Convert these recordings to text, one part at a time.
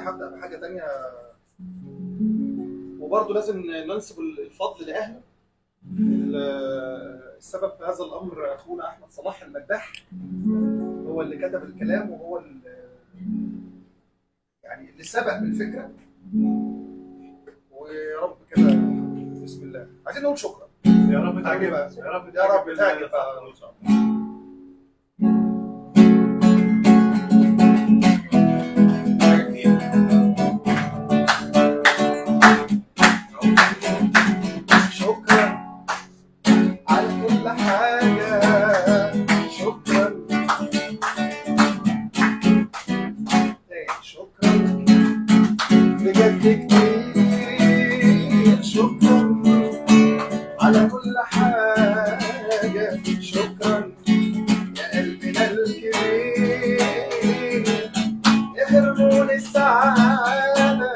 هبدا بحاجه تانية وبرضه لازم ننسب الفضل لاهله ال- السبب في هذا الامر اخونا احمد صلاح المداح هو اللي كتب الكلام وهو اللي يعني اللي سبق بالفكره ويا رب كده بسم الله عايزين نقول شكرا يا رب تعجب تعجب يا رب يا رب تعجب تعجب. الفقرة ان شاء الله حاجة جديدة. شكرا على كل حاجة شكرا إيه، شكرا بجد كتير شكرا على كل حاجة شكرا يا قلبنا الكبير يا هرمون السعادة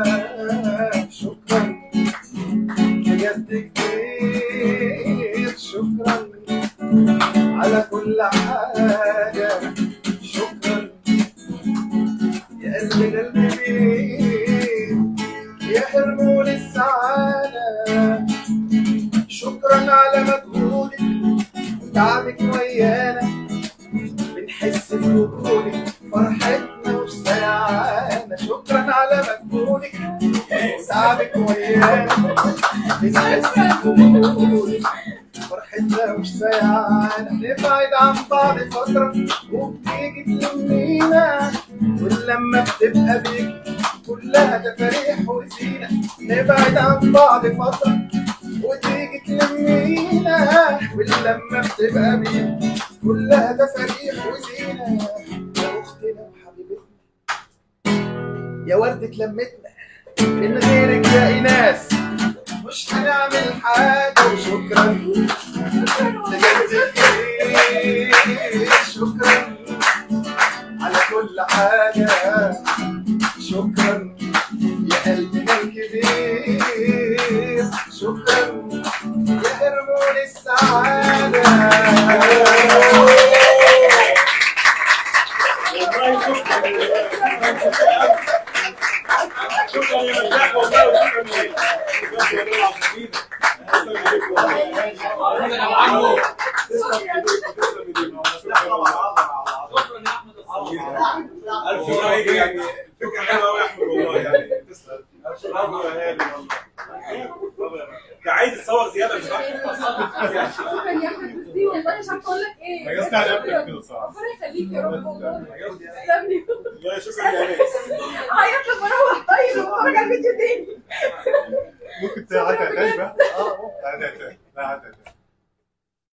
شكرا بجد كتير شكرا على كل حاجة شكرا يا قلبنا الكبير يا هرمون السعادة شكرا على مجهودك وتعبك ويانا بنحس بوجودك فرحتنا وسعانا شكرا على مجهودك وتعبك ويانا بنحس بوجودك فرحتنا مش سيعانة نبعد عن بعض فترة وبتيجي تلمينا واللمة بتبقى بيك كلها تفاريح وزينة نبعد عن بعض فترة وتيجي تلمينا واللمة بتبقى بيك كلها تفاريح وزينة يا أختنا وحبيبتنا يا وردة لمتنا من غيرك يا إيناس مش هنعمل حاجة وشكرا بجد كتير شكرا على كل حاجة شكرا يا قلبنا الكبير شكرا يا هرمون السعادة والله شكرا شكرا يا مداح والله وشكرا ليك شكرا يا العظيم تسلم ايديك والله تسلم ايديك تسلم ايديك شكرا ألف شكر عليك يعني الفكرة حلوة أوي يا أحمد والله يعني تسلم ألف شكر عليك يا هاني والله كان عايز تصور زيادة مش أكتر شكرا يا حبيبتي والله مش عارفه اقول لك ايه أنا قصدي على قبلك كده صراحة ربنا يخليك يا رب والله تسلمني والله شكرا يا ناس عيطت لما اروح طيب واتفرج على الفيديو تاني ممكن تعالى تاني بقى؟ اه ممكن تعالى تاني لا تعالى تاني